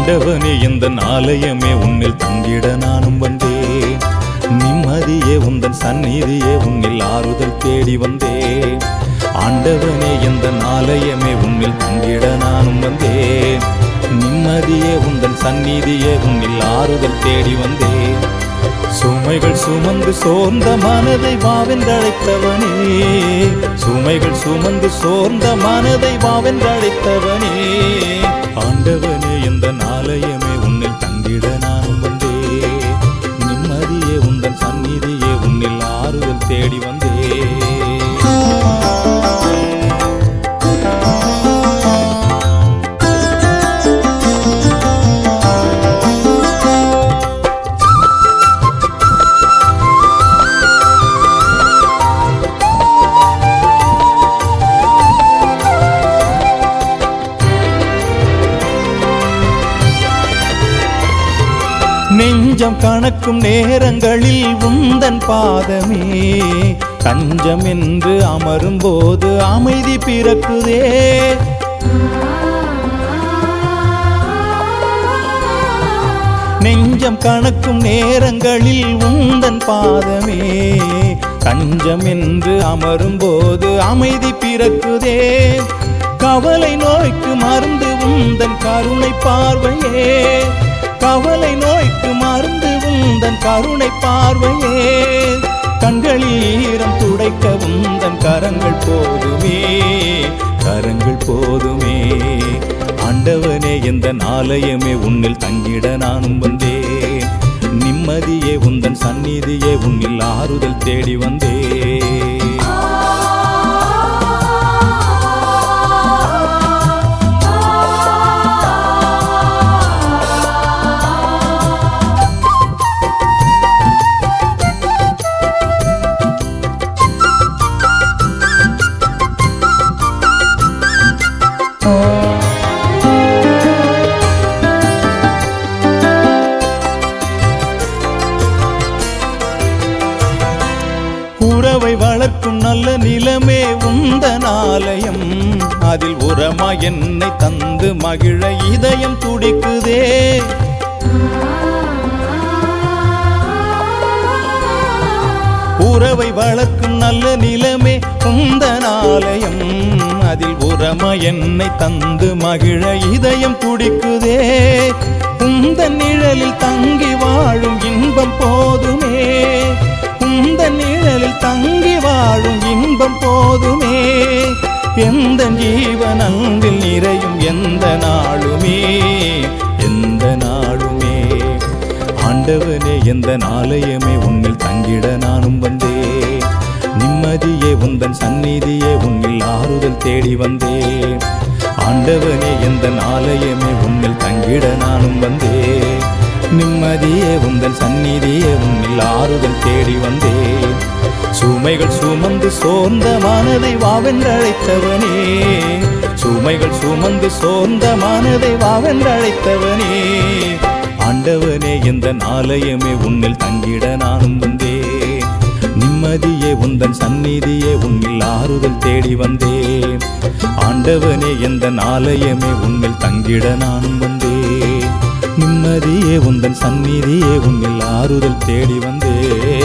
ஆண்டவனே இந்த ஆலயமே உன்னில் தங்கிட நானும் வந்தேன் நிம்மதியே உந்தன் சந்நிதியே உன்னில் ஆறுதல் தேடி வந்தேன் ஆண்டவனே இந்த ஆலயமே உன்னில் தங்கிட நானும் வந்தேன் நிம்மதியே உந்தன் சந்நிதியே உன்னில் ஆறுதல் தேடி வந்தேன் சுமைகள் சுமந்து சோர்ந்த மனதை வாவென்றழைத்தவனே சுமைகள் சுமந்து சோர்ந்த மனதை வாவென்றழைத்தவனே ஆண்டவனே இந்த நாளையமே உன்னில் தங்கிட நான் வந்தே நிம்மதியே உந்தன் சந்நிதியே உன்னில் ஆறுதல் தேடி வந்தே நெஞ்சம் கணக்கும் நேரங்களில் உந்தன் பாதமே தஞ்சம் என்று அமரும் போது அமைதி பிறக்குதே நெஞ்சம் கணக்கும் நேரங்களில் உந்தன் பாதமே தஞ்சம் என்று அமரும் போது அமைதி பிறக்குதே கவலை நோய்க்கு மருந்து உந்தன் கருணை பார்வையே கவலை நோய்க்கு மருந்து உந்தன் கருணை பார்வையே கண்களில் ஈரம் துடைக்க உந்தன் கரங்கள் போதுமே கரங்கள் போதுமே ஆண்டவனே எந்த ஆலயமே உன்னில் தங்கிட நானும் வந்தேன் நிம்மதியே உந்தன் சந்நிதியே உன்னில் ஆறுதல் தேடி வந்தேன் உறவை வளர்க்கும் நல்ல நிலமே உந்தன் ஆலயம் அதில் உரமா என்னை தந்து மகிழ இதயம் துடிக்குதே உறவை வளர்க்கும் நல்ல நிலமே உந்தன் ஆலயம் அதில் உரமா என்னை தந்து மகிழ இதயம் துடிக்குதே உந்தன் நிழலில் தங்கி வாழும் இன்பம் போதுமே உந்த நிழலில் தங்கி வாழும் இன்பம் போதுமே எந்த ஜீவன் அன்பில் நிறையும் எந்த நாளுமே எந்த நாளுமே ஆண்டவனே எந்த நாளையமே உன்னில் தங்கிட நானும் வந்தேன் நிம்மதியே உந்தன் சந்நிதியே உன்னில் ஆறுதல் தேடி வந்தேன் ஆண்டவனே எந்த நாளையமே உன்னில் தங்கிட நானும் வந்தேன் நிம்மதியே உந்தன் சந்நிதியே உன்னில் ஆறுதல் தேடி வந்தேன் சுமைகள் சுமந்து சோர்ந்த மனதை வாவென்றழைத்தவனே சுமைகள் சுமந்து சோர்ந்த மனதை வாவென்றழைத்தவனே ஆண்டவனே எந்த ஆலயமே உன்னில் தங்கிட நானும் வந்தேன் நிம்மதியே உந்தன் சந்நிதியே உன்னில் ஆறுதல் தேடி வந்தேன் ஆண்டவனே எந்த ஆலயமே உன்னில் தங்கிட நானும் வந்தேன் நிம்மதியே உந்தன் சந்நிதியே உன்னில் ஆறுதல் தேடி வந்தேன்